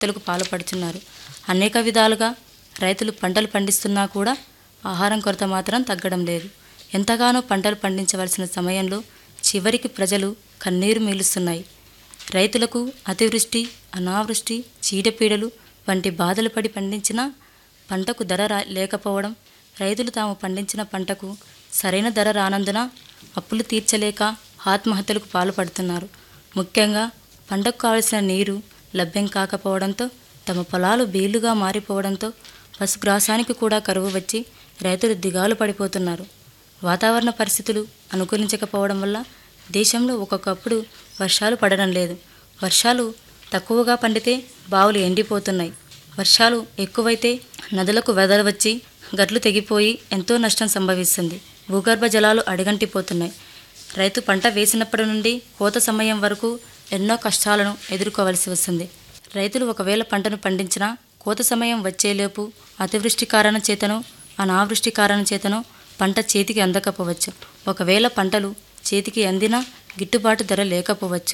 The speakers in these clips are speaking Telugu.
ఆత్మహత్యలకు పాల్పడుతున్నారు అనేక విధాలుగా రైతులు పంటలు పండిస్తున్నా కూడా ఆహారం కొరత మాత్రం తగ్గడం లేదు ఎంతగానో పంటలు పండించవలసిన సమయంలో చివరికి ప్రజలు కన్నీరు మిలుస్తున్నాయి రైతులకు అతివృష్టి అనావృష్టి చీడపీడలు వంటి బాధలు పడి పండించిన పంటకు ధర రా లేకపోవడం రైతులు తాము పండించిన పంటకు సరైన ధర రానందున అప్పులు తీర్చలేక ఆత్మహత్యలకు పాల్పడుతున్నారు ముఖ్యంగా పంటకు కావలసిన నీరు లభ్యం కాకపోవడంతో తమ పొలాలు బీళ్లుగా మారిపోవడంతో పశుగ్రాసానికి కూడా కరువు వచ్చి రైతులు దిగాలు పడిపోతున్నారు వాతావరణ పరిస్థితులు అనుకూలించకపోవడం వల్ల దేశంలో ఒక్కొక్కప్పుడు వర్షాలు పడడం లేదు వర్షాలు తక్కువగా పండితే బావులు ఎండిపోతున్నాయి వర్షాలు ఎక్కువైతే నదులకు వెదలు వచ్చి గట్లు తెగిపోయి ఎంతో నష్టం సంభవిస్తుంది భూగర్భ జలాలు అడగంటిపోతున్నాయి రైతు పంట వేసినప్పటి నుండి కోత సమయం వరకు ఎన్నో కష్టాలను ఎదుర్కోవలసి వస్తుంది రైతులు ఒకవేళ పంటను పండించినా కోత సమయం వచ్చేలోపు అతివృష్టి కారణం చేతను అనావృష్టి కారణం చేతను పంట చేతికి అందకపోవచ్చు ఒకవేళ పంటలు చేతికి అందినా గిట్టుబాటు ధర లేకపోవచ్చు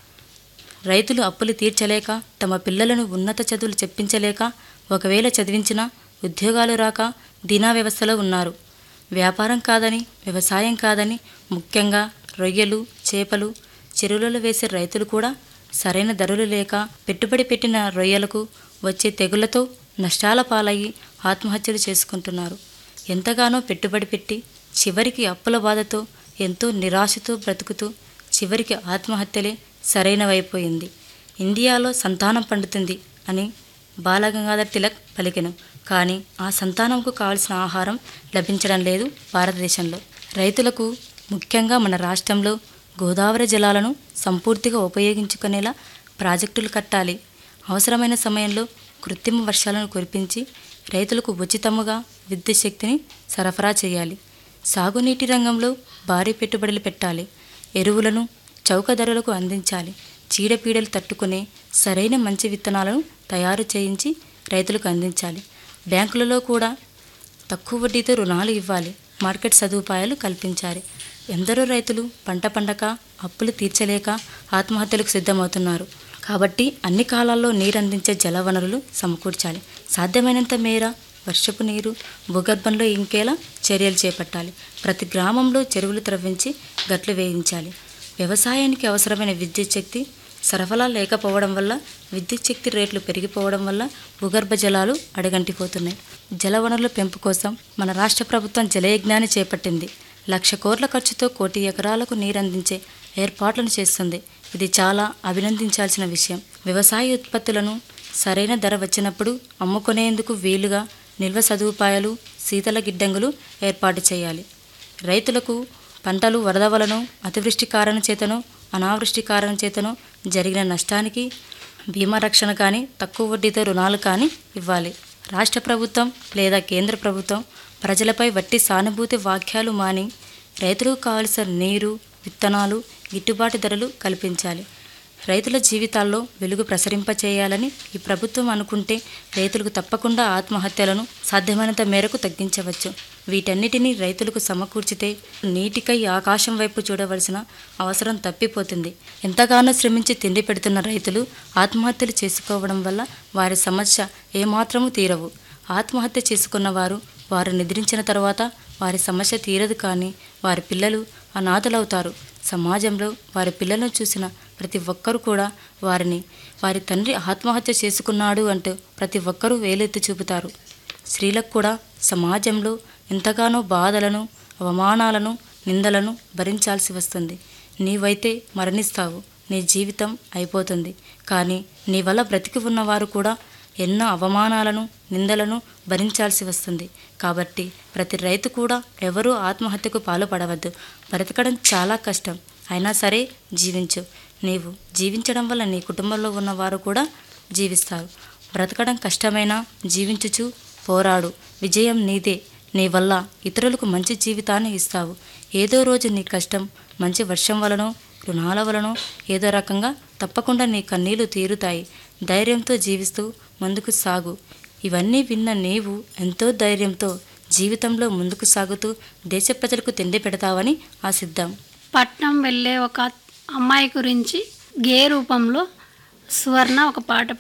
రైతులు అప్పులు తీర్చలేక తమ పిల్లలను ఉన్నత చదువులు చెప్పించలేక ఒకవేళ చదివించినా ఉద్యోగాలు రాక దీనా వ్యవస్థలో ఉన్నారు వ్యాపారం కాదని వ్యవసాయం కాదని ముఖ్యంగా రొయ్యలు చేపలు చెరువులలో వేసే రైతులు కూడా సరైన ధరలు లేక పెట్టుబడి పెట్టిన రొయ్యలకు వచ్చే తెగుళ్లతో నష్టాల పాలయ్యి ఆత్మహత్యలు చేసుకుంటున్నారు ఎంతగానో పెట్టుబడి పెట్టి చివరికి అప్పుల బాధతో ఎంతో నిరాశతో బ్రతుకుతూ చివరికి ఆత్మహత్యలే సరైనవైపోయింది ఇండియాలో సంతానం పండుతుంది అని బాలగంగాధర్ తిలక్ పలికెను కానీ ఆ సంతానంకు కావలసిన ఆహారం లభించడం లేదు భారతదేశంలో రైతులకు ముఖ్యంగా మన రాష్ట్రంలో గోదావరి జలాలను సంపూర్తిగా ఉపయోగించుకునేలా ప్రాజెక్టులు కట్టాలి అవసరమైన సమయంలో కృత్రిమ వర్షాలను కురిపించి రైతులకు ఉచితముగా విద్యుత్ శక్తిని సరఫరా చేయాలి సాగునీటి రంగంలో భారీ పెట్టుబడులు పెట్టాలి ఎరువులను చౌక ధరలకు అందించాలి చీడపీడలు తట్టుకునే సరైన మంచి విత్తనాలను తయారు చేయించి రైతులకు అందించాలి బ్యాంకులలో కూడా తక్కువ వడ్డీతో రుణాలు ఇవ్వాలి మార్కెట్ సదుపాయాలు కల్పించాలి ఎందరో రైతులు పంట పండక అప్పులు తీర్చలేక ఆత్మహత్యలకు సిద్ధమవుతున్నారు కాబట్టి అన్ని కాలాల్లో నీరు అందించే జలవనరులు సమకూర్చాలి సాధ్యమైనంత మేర వర్షపు నీరు భూగర్భంలో ఇంకేలా చర్యలు చేపట్టాలి ప్రతి గ్రామంలో చెరువులు త్రవ్వించి గట్లు వేయించాలి వ్యవసాయానికి అవసరమైన విద్యుత్ శక్తి సరఫరా లేకపోవడం వల్ల విద్యుత్ శక్తి రేట్లు పెరిగిపోవడం వల్ల భూగర్భ జలాలు అడగంటిపోతున్నాయి జలవనరుల పెంపు కోసం మన రాష్ట్ర ప్రభుత్వం జలయజ్ఞాన్ని చేపట్టింది లక్ష కోట్ల ఖర్చుతో కోటి ఎకరాలకు నీరందించే ఏర్పాట్లను చేస్తుంది ఇది చాలా అభినందించాల్సిన విషయం వ్యవసాయ ఉత్పత్తులను సరైన ధర వచ్చినప్పుడు అమ్ముకునేందుకు వీలుగా నిల్వ సదుపాయాలు శీతల గిడ్డంగులు ఏర్పాటు చేయాలి రైతులకు పంటలు వరద వలన అతివృష్టి కారణం చేతను అనావృష్టి కారణం చేతను జరిగిన నష్టానికి బీమా రక్షణ కానీ తక్కువ వడ్డీతో రుణాలు కానీ ఇవ్వాలి రాష్ట్ర ప్రభుత్వం లేదా కేంద్ర ప్రభుత్వం ప్రజలపై వట్టి సానుభూతి వాక్యాలు మాని రైతులకు కావలసిన నీరు విత్తనాలు గిట్టుబాటు ధరలు కల్పించాలి రైతుల జీవితాల్లో వెలుగు ప్రసరింపచేయాలని ఈ ప్రభుత్వం అనుకుంటే రైతులకు తప్పకుండా ఆత్మహత్యలను సాధ్యమైనంత మేరకు తగ్గించవచ్చు వీటన్నిటినీ రైతులకు సమకూర్చితే నీటికై ఆకాశం వైపు చూడవలసిన అవసరం తప్పిపోతుంది ఎంతగానో శ్రమించి తిండి పెడుతున్న రైతులు ఆత్మహత్యలు చేసుకోవడం వల్ల వారి సమస్య ఏమాత్రమూ తీరవు ఆత్మహత్య చేసుకున్న వారు వారు నిద్రించిన తర్వాత వారి సమస్య తీరదు కానీ వారి పిల్లలు అనాథలవుతారు సమాజంలో వారి పిల్లలను చూసిన ప్రతి ఒక్కరూ కూడా వారిని వారి తండ్రి ఆత్మహత్య చేసుకున్నాడు అంటూ ప్రతి ఒక్కరూ వేలెత్తి చూపుతారు స్త్రీలకు కూడా సమాజంలో ఎంతగానో బాధలను అవమానాలను నిందలను భరించాల్సి వస్తుంది నీవైతే మరణిస్తావు నీ జీవితం అయిపోతుంది కానీ నీ వల్ల బ్రతికి ఉన్నవారు కూడా ఎన్నో అవమానాలను నిందలను భరించాల్సి వస్తుంది కాబట్టి ప్రతి రైతు కూడా ఎవరూ ఆత్మహత్యకు పాల్పడవద్దు బ్రతకడం చాలా కష్టం అయినా సరే జీవించు నీవు జీవించడం వల్ల నీ కుటుంబంలో ఉన్నవారు కూడా జీవిస్తారు బ్రతకడం కష్టమైనా జీవించుచు పోరాడు విజయం నీదే నీ వల్ల ఇతరులకు మంచి జీవితాన్ని ఇస్తావు ఏదో రోజు నీ కష్టం మంచి వర్షం వలనో రుణాల వలనో ఏదో రకంగా తప్పకుండా నీ కన్నీళ్లు తీరుతాయి ధైర్యంతో జీవిస్తూ ముందుకు సాగు ఇవన్నీ విన్న నీవు ఎంతో ధైర్యంతో జీవితంలో ముందుకు సాగుతూ దేశ ప్రజలకు తిండి పెడతావని ఆశిద్దాం పట్నం వెళ్ళే ఒక అమ్మాయి గురించి గే రూపంలో సువర్ణ ఒక పాట పాడుతుంది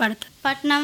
పట్నం